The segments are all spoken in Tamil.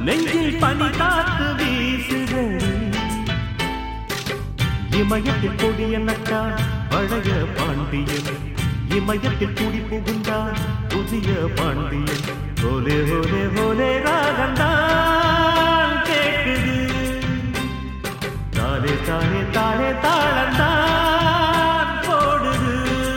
நெஞ்சில் பனி காத்து வீசுதடி இமயத்தில் கொடிய நட்டான் பழைய பாண்டியன் இமயத்தில் குடி புகுந்தான் புதிய பாண்டியன் ஓலே ஓலே ஓலே ராகந்தான் கேட்குது தானே தானே தானே தாளந்தான் போடுது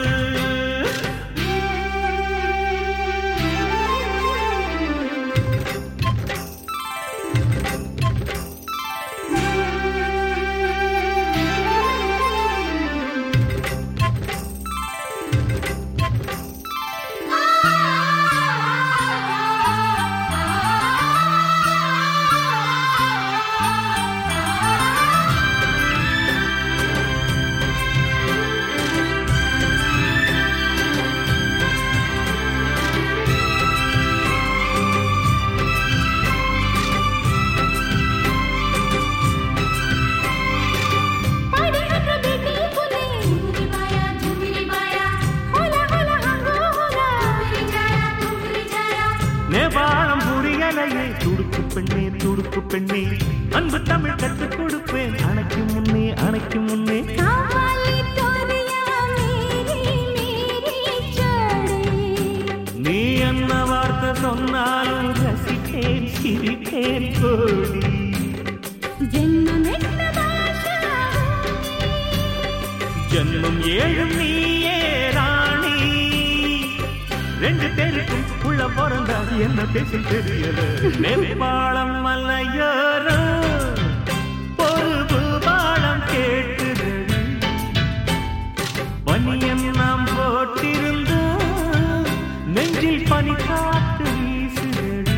படிகற்ற பேட்டி புலே झुमरी माया झुमरी माया होला होला हंगो होला झुमरी जाया झुमरी जाया நேபாளம் புரியலையே துடுக்கு பெண்ணே துடுக்கு பெண்ணே அன்பு தமிழ் கற்றுக் கொடுப்பேன் அணைக்கு முன்னே அணைக்கு முன்னே कावाली तोरिया मेरी मेरी चढ़े நீ என்ன வார்த்தை சொன்னாலும் ரசித்தேன் சிரித்தேன் கோடி जन्म में भाषा ஜன்மம் ஏழும் நீயே ராணி ரெண்டு பேருக்கும் உள்ள பிறந்தா என்ன பேசி தெரியல நேபாளம் மலையோரம் ஒரு பூபாலம் கேட்டுதடி பனியன் நாம் போட்டிருந்தோம் நெஞ்சில் பனி காத்து வீசுதடி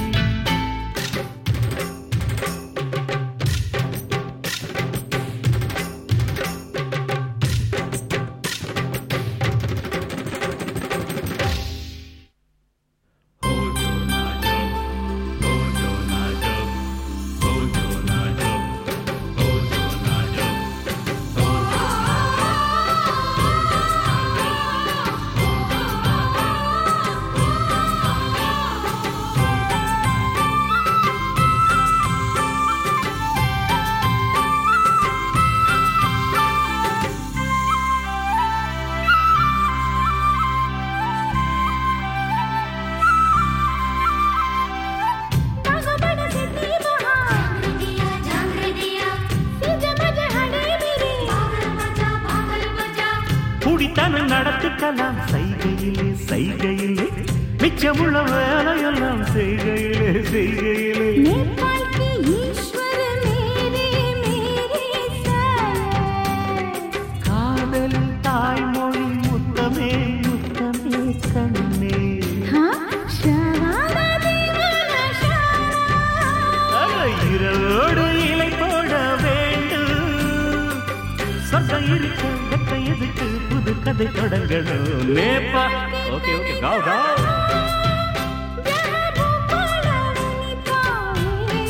भगवान सिद्धि बहार दिया झांगरे दिया सिज मज हड़े मेरे पागल बजा पागल बजा குடித்தனம் நடத்துக்கலாம் செய்கையிலே செய்கையிலே மிச்சமுள்ள வேலையெல்லாம் செய்கையிலே செய்கையிலே नेपाल के ईश्वर मेरे मेरे सर காதலின் தாய்மொழி முத்தமே முத்தமே கண்ணே हाँ शरारा दीवाना शरारा அட, இரவோடு இலை போட வேண்டும் சொர்க்கம் இருக்க வெக்க எதுக்கு புது கதை தொடங்கணும் நேப்பா ஓகே ஓகே காவ் காவ் जहाँ भूपाला नहीं पाए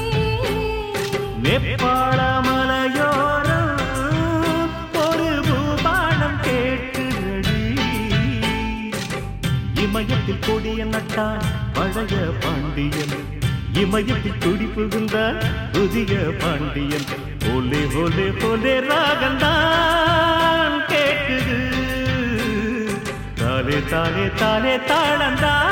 நேபாள மலையோரம் ஒரு பூபாலம் கேட்டுதடி இமயத்தில் கொடிய நட்டான் பழைய பாண்டியன் இமயத்தில் துடி புகுந்தான் புதிய பாண்டியன் ஓலே ஓலே ஓலே ராகந்தான் கேட்குது தாலே தாலே தாலே தாளந்தான்